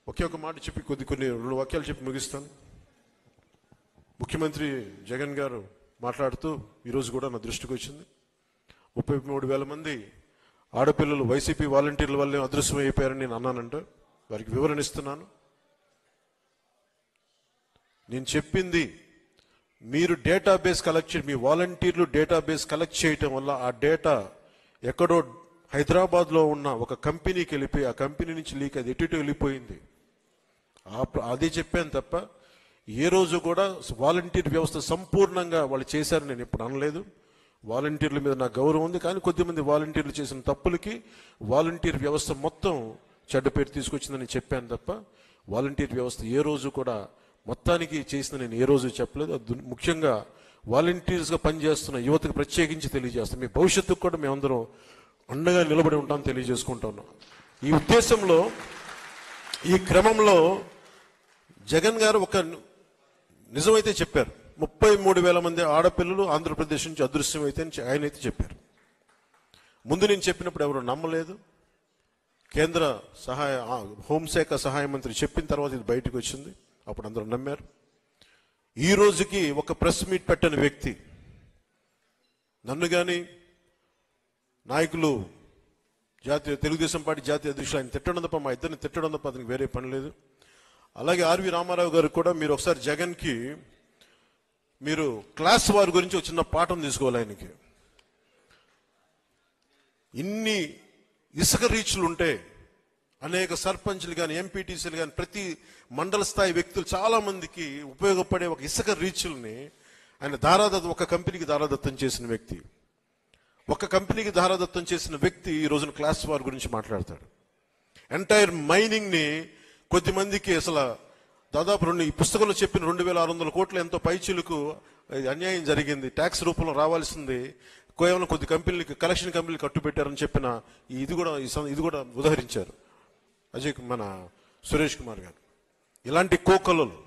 ఒకే ఒక మాట చెప్పి కొద్ది కొన్ని రెండు వాక్యాలు చెప్పి ముగిస్తాను ముఖ్యమంత్రి జగన్ గారు మాట్లాడుతూ ఈరోజు కూడా నా దృష్టికి వచ్చింది ముప్పై మూడు వేల మంది ఆడపిల్లలు వైసీపీ వాలంటీర్ల వల్లే అదృశ్యం అయిపోయారని నేను అన్నానంట వారికి వివరణ ఇస్తున్నాను నేను చెప్పింది మీరు డేటాబేస్ కలెక్ట్ చే మీ వాలంటీర్లు డేటాబేస్ కలెక్ట్ చేయటం వల్ల ఆ డేటా ఎక్కడో హైదరాబాద్లో ఉన్న ఒక కంపెనీకి వెళ్ళిపోయి ఆ కంపెనీ నుంచి లీక్ అది ఎటు ఇటు వెళ్ళిపోయింది ఆ ప్ర- అదే చెప్పాను తప్ప ఏ రోజు కూడా వాలంటీర్ వ్యవస్థ సంపూర్ణంగా వాళ్ళు చేశారని నేను ఎప్పుడు అనలేదు వాలంటీర్ల మీద నాకు గౌరవం ఉంది కానీ కొద్దిమంది వాలంటీర్లు చేసిన తప్పులకి వాలంటీర్ వ్యవస్థ మొత్తం చెడ్డ పేరు తీసుకొచ్చిందని చెప్పాను తప్ప వాలంటీర్ వ్యవస్థ ఏ రోజు కూడా మొత్తానికి చేసిన నేను ఏ రోజు చెప్పలేదు అది ముఖ్యంగా వాలంటీర్స్గా పనిచేస్తున్న యువతకు ప్రత్యేకించి తెలియజేస్తాం మీ భవిష్యత్తుకు కూడా మేమందరం అండగా నిలబడి ఉంటాం తెలియజేసుకుంటా ఉన్నాం ఈ ఉద్దేశంలో ఈ క్రమంలో జగన్ గారు ఒక నిజమైతే చెప్పారు ముప్పై మూడు వేల మంది ఆడపిల్లలు ఆంధ్రప్రదేశ్ నుంచి అదృశ్యమైతే అని ఆయన అయితే చెప్పారు ముందు నేను చెప్పినప్పుడు ఎవరు నమ్మలేదు కేంద్ర సహాయ ఆ, హోంశాఖ సహాయ మంత్రి చెప్పిన తర్వాత ఇది బయటకు వచ్చింది అప్పుడు అందరూ నమ్మారు ఈ రోజుకి ఒక ప్రెస్ మీట్ పెట్టని వ్యక్తి నన్ను కానీ నాయకులు జాతీయ తెలుగుదేశం పార్టీ జాతీయ అధ్యక్షులు ఆయన తిట్టడం తప్ప మా ఇద్దరిని తిట్టడం తప్ప అతనికి వేరే పని లేదు అలాగే ఆర్వి రామారావు గారు కూడా మీరు ఒకసారి జగన్కి మీరు క్లాస్ వారి గురించి ఒక చిన్న పాఠం తీసుకోవాలి ఆయనకి ఇన్ని ఇసుక రీచ్లు ఉంటే అనేక సర్పంచ్లు కానీ ఎంపీటీసీలు కానీ ప్రతి మండల స్థాయి వ్యక్తులు చాలా మందికి ఉపయోగపడే ఒక ఇసుక రీచ్ల్ని ఆయన దారాదత్తం ఒక కంపెనీకి దారాదత్తం చేసిన వ్యక్తి ఒక కంపెనీకి దారాదత్తం చేసిన వ్యక్తి ఈ రోజున క్లాస్ వార్ గురించి మాట్లాడతాడు ఎంటైర్ మైనింగ్ ని కొద్ది మందికి అసలు దాదాపు రెండు ఈ పుస్తకంలో చెప్పిన రెండు వేల ఆరు వందల కోట్ల ఎంతో పైచీలకు అన్యాయం జరిగింది ట్యాక్స్ రూపంలో రావాల్సింది కేవలం కొద్ది కంపెనీలకి కలెక్షన్ కంపెనీలు కట్టుబెట్టారని చెప్పిన ఈ ఇది కూడా ఈ సం- ఇది కూడా ఉదహరించారు అజయ్ కు- మన సురేష్ కుమార్ గారు ఇలాంటి కోకలలు